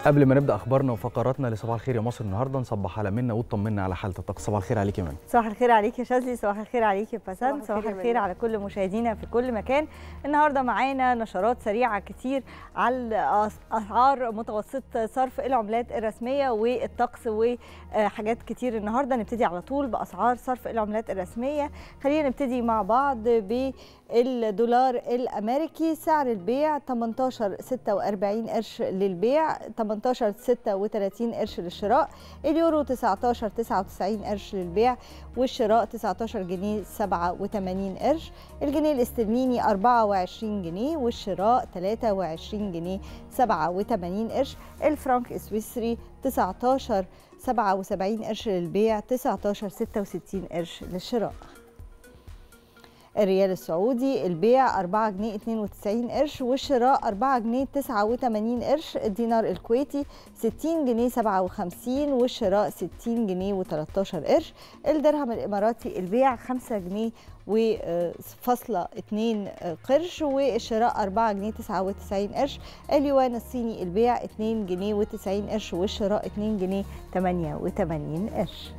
قبل ما نبدا اخبارنا وفقراتنا لصباح الخير يا مصر النهارده نصبح على منا وطمنا على حاله الطقس صباح الخير عليك يا منى صباح الخير عليك يا شاذلي صباح الخير عليك يا بسنت صباح صباح الخير يا الخير منى. على كل مشاهدينا في كل مكان النهارده معانا نشرات سريعه كتير على أس- اسعار متوسط صرف العملات الرسميه والطقس وحاجات كتير النهارده نبتدي على طول باسعار صرف العملات الرسميه خلينا نبتدي مع بعض بالدولار الامريكي سعر البيع 18 46 قرش للبيع 18 36 قرش للشراء اليورو 19 99 قرش للبيع والشراء 19 جنيه 87 قرش الجنيه الاسترليني 24 جنيه والشراء 23 جنيه 87 قرش الفرنك السويسري 19 77 قرش للبيع 19 66 قرش للشراء الريال السعودي البيع 4 جنيه 92 قرش والشراء 4 جنيه 89 قرش الدينار الكويتي 60 جنيه 57 والشراء 60 جنيه و13 قرش الدرهم الاماراتي البيع 5 جنيه وفاصلة 2 قرش والشراء 4 جنيه 99 قرش اليوان الصيني البيع 2 جنيه و90 قرش والشراء 2 جنيه 88 قرش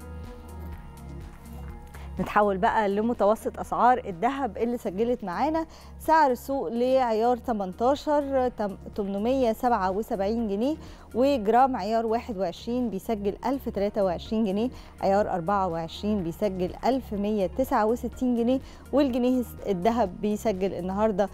نتحول بقى لمتوسط اسعار الذهب اللي سجلت معانا سعر السوق لعيار 18 تم- 877 جنيه وجرام عيار 21 بيسجل 1023 جنيه عيار 24 بيسجل 1169 جنيه والجنيه الذهب بيسجل النهارده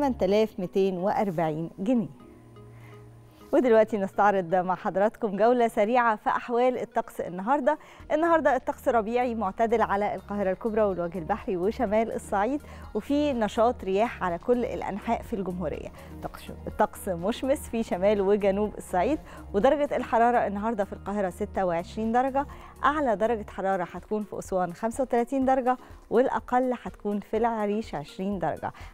8240 جنيه ودلوقتي نستعرض مع حضراتكم جولة سريعة في أحوال الطقس النهاردة النهاردة الطقس ربيعي معتدل على القاهرة الكبرى والوجه البحري وشمال الصعيد وفي نشاط رياح على كل الأنحاء في الجمهورية طقس- الطقس مشمس في شمال وجنوب الصعيد ودرجة الحرارة النهاردة في القاهرة 26 درجة أعلى درجة حرارة هتكون في أسوان 35 درجة والأقل هتكون في العريش 20 درجة